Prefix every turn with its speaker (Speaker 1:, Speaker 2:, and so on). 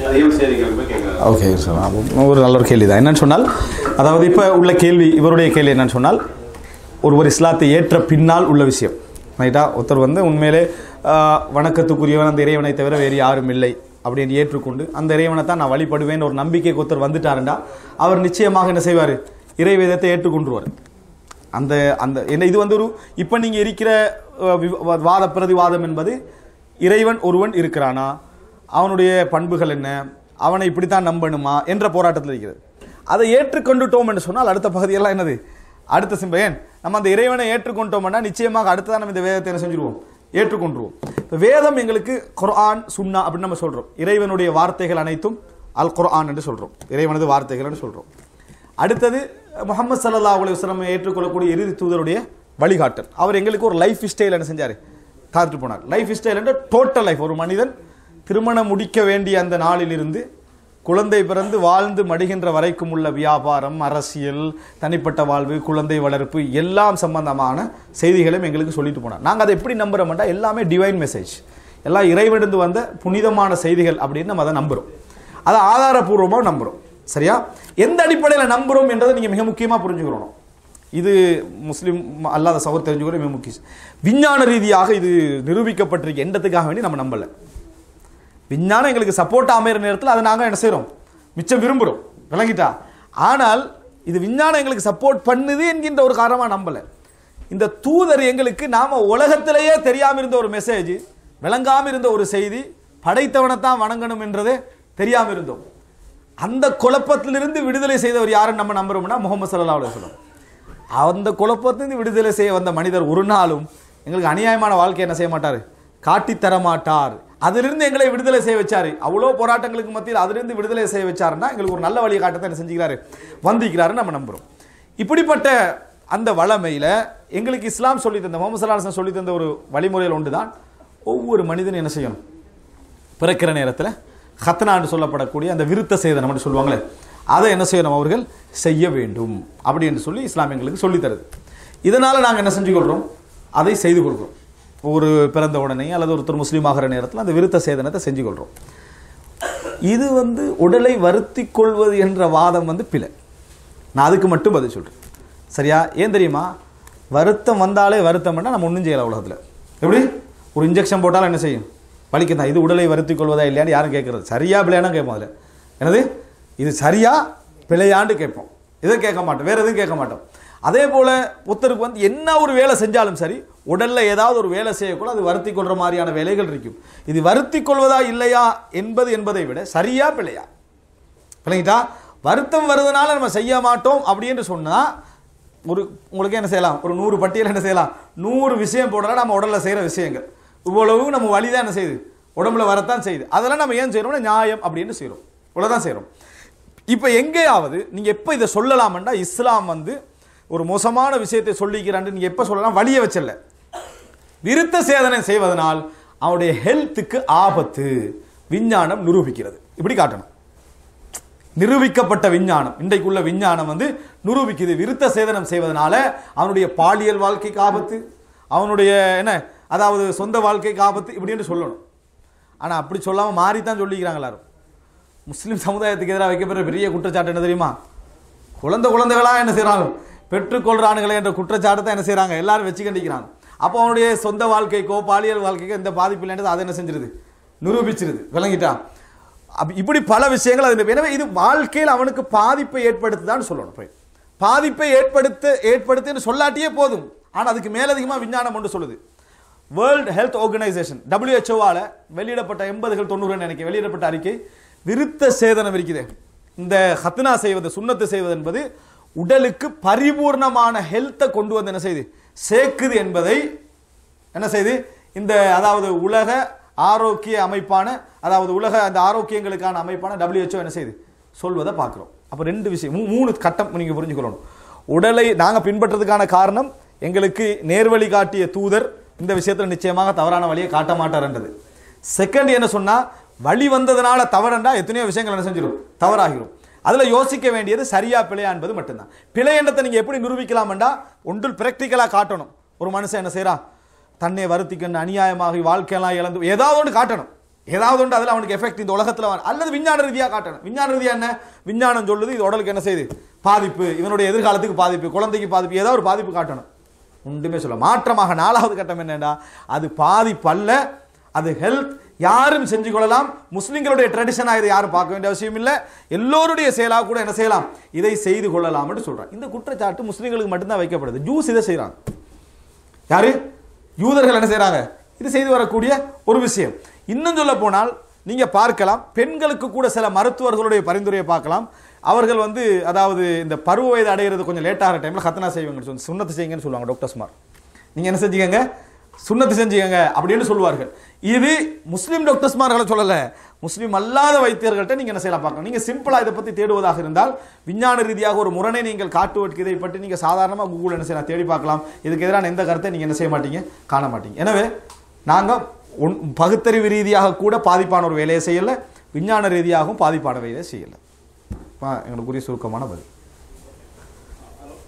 Speaker 1: அதையும் சரி கேள்வி கேட்கலாம்
Speaker 2: ஓகே சார் அப்போ ஒரு நல்ல ஒரு கேள்வி தான் என்னன்னு சொன்னால் அதாவது இப்போ உள்ள கேள்வி இவருடைய கேள்வி என்னன்னு சொன்னால் ஒருவர் இஸ்லாத்தை ஏற்ற பின்னால் உள்ள விஷயம் ரைட்டா ஒருத்தர் வந்து உண்மையிலே ஆஹ், வணக்கத்துக்குரியவன் அந்த இறைவனை தவிர வேறு யாரும் இல்லை அப்படின்னு ஏற்றுக்கொண்டு அந்த இறைவனை தான் நான் வழிபடுவேன் ஒரு நம்பிக்கைக்கு ஒருத்தர் வந்துட்டாருண்டா அவர் நிச்சயமாக என்ன செய்வார் இறை வேதத்தை ஏற்றுக்கொண்டுருவார் அந்த அந்த என்ன இது வந்து ஒரு இப்போ நீங்கள் இருக்கிற அஹ், விவ- வாத பிரதிவாதம் என்பது இறைவன் ஒருவன் இருக்கிறானா அவனுடைய பண்புகள் என்ன அவனை இப்படித்தான் நம்பணுமா என்ற போராட்டத்தில் இருக்கிறது அதை ஏற்றுக்கொண்டுட்டோம் என்று சொன்னால் அடுத்த பகுதியெல்லாம் என்னது அடுத்த சிம்ப ஏன் நம்ம அந்த இறைவனை ஏற்றுக்கொண்டோம்னா நிச்சயமாக அடுத்ததான் நம்ம இந்த வேதத்தை என்ன செஞ்சுருவோம் ஏற்றுக்கொண்டுருவோம் இப்போ வேதம் எங்களுக்கு குர்ஆன் சுன்னா அப்படின்னு நம்ம சொல்றோம் இறைவனுடைய வார்த்தைகள் அனைத்தும் அல் குர்ஆன் என்று சொல்றோம் இறைவனது வார்த்தைகள் என்று சொல்றோம் அடுத்தது முகமது சல்லல்லாஹு அலைஹி வஸல்லம் ஏற்றுக்கொள்ளக்கூடிய இறுதி தூதருடைய வழிகாட்டல் அவர் எங்களுக்கு ஒரு லைஃப் ஸ்டைல் என்ன செஞ்சார் தாத்துட்டு போனார் லைஃப் ஸ்டைல் என்ற டோட்டல் லைஃப் ஒரு மனிதன் திருமணம் முடிக்க வேண்டிய அந்த நாளிலிருந்து குழந்தை பிறந்து வாழ்ந்து மடிகின்ற வரைக்கும் உள்ள வியாபாரம் அரசியல் தனிப்பட்ட வாழ்வு குழந்தை வளர்ப்பு எல்லாம் சம்பந்தமான செய்திகளையும் எங்களுக்கு சொல்லிட்டு போனார் நாங்கள் அதை எப்படி நம்புறோம்னா எல்லாமே டிவைன் மெசேஜ் எல்லாம் இறைவனிருந்து வந்த புனிதமான செய்திகள் அப்படின்னு நம்ம அதை நம்புறோம் அதை ஆதாரபூர்வமாக நம்புறோம் சரியா எந்த அடிப்படையில் நம்புறோம் என்றதை நீங்க மிக முக்கியமா புரிஞ்சுக்கிறோம் இது முஸ்லீம் அல்லாத சகோதரர் தெரிஞ்சுக்கிற மிக முக்கியம் விஞ்ஞான ரீதியாக இது நிரூபிக்கப்பட்டிருக்கு எண்டத்துக்காக வேண்டி நம்ம நம்பல விஞ்ஞானம் எங்களுக்கு சப்போர்ட் அமைகிற நேரத்தில் அதை நாங்கள் என்ன செய்கிறோம் மிச்சம் விரும்புகிறோம் விளங்கிட்டா ஆனால் இது விஞ்ஞானம் எங்களுக்கு சப்போர்ட் பண்ணுது என்கின்ற ஒரு காரணமாக நம்பலை இந்த தூதர் எங்களுக்கு நாம உலகத்திலேயே தெரியாம இருந்த ஒரு மெசேஜ் விளங்காம இருந்த ஒரு செய்தி படைத்தவனை தான் வணங்கணும் என்றதே தெரியாம இருந்தோம் அந்த குழப்பத்திலிருந்து விடுதலை செய்தவர் யாருன்னு நம்ம நம்புறோம்னா முகமது சல்லா அலுவலம் அந்த குழப்பத்திலிருந்து விடுதலை செய்ய வந்த மனிதர் ஒரு நாளும் எங்களுக்கு அநியாயமான வாழ்க்கை என்ன செய்ய மாட்டார் காட்டித் தர மாட்டார் அதிலிருந்து எங்களை விடுதலை செய்ய வச்சாரு அவ்வளோ போராட்டங்களுக்கு மத்தியில் அதிலிருந்து விடுதலை செய்ய வச்சாருன்னா எங்களுக்கு ஒரு நல்ல வழியை காட்டத்தை என்ன செஞ்சுக்கிறாரு வந்திக்கிறாரு நம்ம நம்புறோம் இப்படிப்பட்ட அந்த வளமையில எங்களுக்கு இஸ்லாம் சொல்லி தந்த முகமது சல்லாஹ் சொல்லி தந்த ஒரு வழிமுறையில் ஒன்று தான் ஒவ்வொரு மனிதனும் என்ன செய்யணும் பிறக்கிற நேரத்தில் ஹத்னான்னு சொல்லப்படக்கூடிய அந்த விருத்த சேதனம் அப்படின்னு சொல்லுவாங்களே அதை என்ன செய்யணும் அவர்கள் செய்ய வேண்டும் அப்படி என்று சொல்லி இஸ்லாம் எங்களுக்கு சொல்லித் தருது இதனால நாங்கள் என்ன செஞ்சு கொள்றோம் அதை செய்து கொள்கிறோம் ஒரு பிறந்த உடனே அல்லது ஒருத்தர் முஸ்லீம் ஆகிற நேரத்தில் அந்த விருத்த சேதனத்தை செஞ்சு கொள்றோம் இது வந்து உடலை வருத்திக் கொள்வது என்ற வாதம் வந்து பிழை நான் அதுக்கு மட்டும் பதில் சொல்றேன் சரியா ஏன் தெரியுமா வருத்தம் வந்தாலே வருத்தம்னா நம்ம ஒன்றும் செய்யலாம் உலகத்தில் எப்படி ஒரு இன்ஜெக்ஷன் போட்டாலும் என்ன செய்யும் வலிக்குதான் இது உடலை வருத்திக் கொள்வதா இல்லையான்னு யாரும் கேட்கறது சரியா பிள்ளையானா கேட்போம் அதில் என்னது இது சரியா பிழையாண்டு கேட்போம் இதை கேட்க மாட்டோம் வேற எதுவும் கேட்க மாட்டோம் அதே போல ஒருத்தருக்கு வந்து என்ன ஒரு வேலை செஞ்சாலும் சரி உடல்ல ஏதாவது ஒரு வேலை செய்யக்கூட அது வருத்தி கொள்ற மாதிரியான வேலைகள் இருக்கும் இது வருத்தி கொள்வதா இல்லையா என்பது என்பதை விட சரியா பிழையா விளங்கிட்டா வருத்தம் வருதுனால நம்ம செய்ய மாட்டோம் அப்படின்னு சொன்னா ஒரு உங்களுக்கு என்ன செய்யலாம் ஒரு நூறு பட்டியல் என்ன செய்யலாம் நூறு விஷயம் போடலாம் நம்ம உடல்ல செய்யற விஷயங்கள் இவ்வளவு நம்ம வழிதான் என்ன செய்யுது உடம்புல வரத்தான் செய்யுது அதெல்லாம் நம்ம ஏன் செய்யறோம்னா நியாயம் அப்படின்னு செய்றோம் இவ்வளவுதான் செய்றோம் இப்போ எங்கேயாவது நீங்க எப்ப இதை சொல்லலாம்னா இஸ்லாம் வந்து ஒரு மோசமான விஷயத்தை சொல்லிக்கிறான்னு நீங்க எப்ப சொல்லலாம் வழிய வச்சல விருத்த சேதனை செய்வதனால் அவனுடைய ஹெல்த்துக்கு ஆபத்து விஞ்ஞானம் நிரூபிக்கிறது இப்படி காட்டணும் நிரூபிக்கப்பட்ட விஞ்ஞானம் இன்றைக்குள்ள விஞ்ஞானம் வந்து நிரூபிக்குது விருத்த சேதனம் செய்வதனால அவனுடைய பாலியல் வாழ்க்கைக்கு ஆபத்து அவனுடைய என்ன அதாவது சொந்த வாழ்க்கைக்கு ஆபத்து இப்படின்னு சொல்லணும் ஆனா அப்படி சொல்லாம மாறித்தான் சொல்லிக்கிறாங்க எல்லாரும் முஸ்லிம் சமுதாயத்துக்கு எதிராக வைக்கப்படுற பெரிய குற்றச்சாட்டு என்ன தெரியுமா குழந்தை குழந்தைகளா என்ன செய்றாங்க பெற்றுக்கொள்றானுங்களே என்ற குற்றச்சாட்டு தான் என்ன செய்றாங்க எல்லாரும் வச்சு கண்டிக்கிறாங்க அப்போ அவனுடைய சொந்த வாழ்க்கைக்கோ பாலியல் வாழ்க்கைக்கோ எந்த பாதிப்பு இல்லைன்றது அதை என்ன செஞ்சிருது நிரூபிச்சிருது விளங்கிட்டா அப்ப இப்படி பல விஷயங்கள் அது எனவே இது வாழ்க்கையில் அவனுக்கு பாதிப்பை ஏற்படுத்துதான்னு சொல்லணும் போய் பாதிப்பை ஏற்படுத்த ஏற்படுத்துன்னு சொல்லாட்டியே போதும் ஆனா அதுக்கு மேலதிகமா விஞ்ஞானம் ஒன்று சொல்லுது வேர்ல்ட் ஹெல்த் ஆர்கனைசேஷன் டபிள்யூஹெச்ஓவால வெளியிடப்பட்ட எண்பதுகள் தொண்ணூறு நினைக்க வெளியிடப்பட்ட அறிக்கை விருத்த சேதனம் இருக்குது இந்த ஹத்னா செய்வது சுண்ணத்து செய்வது என்பது உடலுக்கு பரிபூர்ணமான ஹெல்த்தை கொண்டு வந்து என்ன செய்யுது சேர்க்குது என்பதை என்ன செய்து இந்த அதாவது உலக ஆரோக்கிய அமைப்பான அதாவது உலக அந்த ஆரோக்கியங்களுக்கான அமைப்பான WHO என்ன செய்யுது சொல்வதை பார்க்குறோம் அப்போ ரெண்டு விஷயம் மூ- மூணு கட்டம் நீங்கள் புரிஞ்சுக்கணும் உடலை நாங்கள் பின்பற்றதுக்கான காரணம் எங்களுக்கு நேர்வழி காட்டிய தூதர் இந்த விஷயத்தில் நிச்சயமாக தவறான வழியை காட்ட மாட்டார்ன்றது செகண்ட் என்ன சொன்னா வழி வந்ததுனால தவறுண்டா எத்தனையோ விஷயங்கள் என்ன செஞ்சிடும் தவறாகிரும் அதுல யோசிக்க வேண்டியது சரியா பிழையா என்பது மட்டும்தான் பிழை என்றதை நீங்க எப்படி நிரூபிக்கலாம்டா ஒன்றில் பிராக்டிக்கலா காட்டணும் ஒரு மனுஷன் என்ன செய்றான் தன்னை வருத்திக்கணும் அநியாயமாகி வாழ்க்கையெல்லாம் இழந்து ஏதாவது ஒன்று காட்டணும் ஏதாவது ஒன்று அதில் அவனுக்கு எஃபெக்ட் இந்த உலகத்தில் வர அல்லது விஞ்ஞான ரீதியாக காட்டணும் விஞ்ஞான ரீதியாக என்ன விஞ்ஞானம் சொல்லுது இது உடலுக்கு என்ன செய்யுது பாதிப்பு இவனுடைய எதிர்காலத்துக்கு பாதிப்பு குழந்தைக்கு பாதிப்பு ஏதாவது ஒரு பாதிப்பு காட்டணும் ஒன்றுமே சொல்ல மாற்றமாக நாலாவது கட்டம் என்னன்னா அது பாதிப்பு அல்ல அது ஹெல்த் யாரும் செஞ்சு கொள்ளலாம் முஸ்லிம்களுடைய ட்ரெடிஷனாக இதை யாரும் பார்க்க வேண்டிய அவசியம் இல்லை எல்லோருடைய செயலாக கூட என்ன செய்யலாம் இதை செய்து கொள்ளலாம்னு சொல்றான் இந்த குற்றச்சாட்டு முஸ்லிம்களுக்கு மட்டும்தான் வைக்கப்படுது ஜூஸ் இதை செய்றாங்க யாரு யூதர்கள் என்ன செய்றாங்க இது செய்து வரக்கூடிய ஒரு விஷயம் இன்னும் சொல்ல போனால் நீங்க பார்க்கலாம் பெண்களுக்கு கூட சில மருத்துவர்களுடைய பரிந்துரையை பார்க்கலாம் அவர்கள் வந்து அதாவது இந்த பருவ வயது அடைகிறது கொஞ்சம் லேட் ஆகிற டைம்ல கத்தனா செய்வாங்கன்னு சொல்லி சுண்ணத்து செய்யுங்கன்னு சொல்லுவாங்க டாக்டர்ஸ்மார் நீங்க என்ன செஞ்சுக்கங்க சுண்ணத்து செஞ்சுக்கங்க அப்படின்னு சொல்லுவார்கள் இது முஸ்லீம் டாக்டர்ஸ்மார்களை சொல்லல முஸ்லீம் அல்லாத வைத்தியர்கள்ட்ட நீங்க என்ன செய்யலாம் பார்க்கலாம் நீங்க சிம்பிளா இதை பத்தி தேடுவதாக இருந்தால் விஞ்ஞான ரீதியாக ஒரு முரணை நீங்கள் காட்டுவதற்கு இதை பற்றி நீங்க சாதாரணமாக கூகுள் என்ன செய்யலாம் தேடி பார்க்கலாம் இதுக்கு எதிரான எந்த கருத்தை நீங்க என்ன செய்ய மாட்டீங்க காண மாட்டீங்க எனவே நாங்க ஒன் பகுத்தறிவு ரீதியாக கூட பாதிப்பான ஒரு வேலையை செய்யல விஞ்ஞான ரீதியாகவும் பாதிப்பான வேலையை செய்யல எங்களுக்குரிய சுருக்கமான பதில்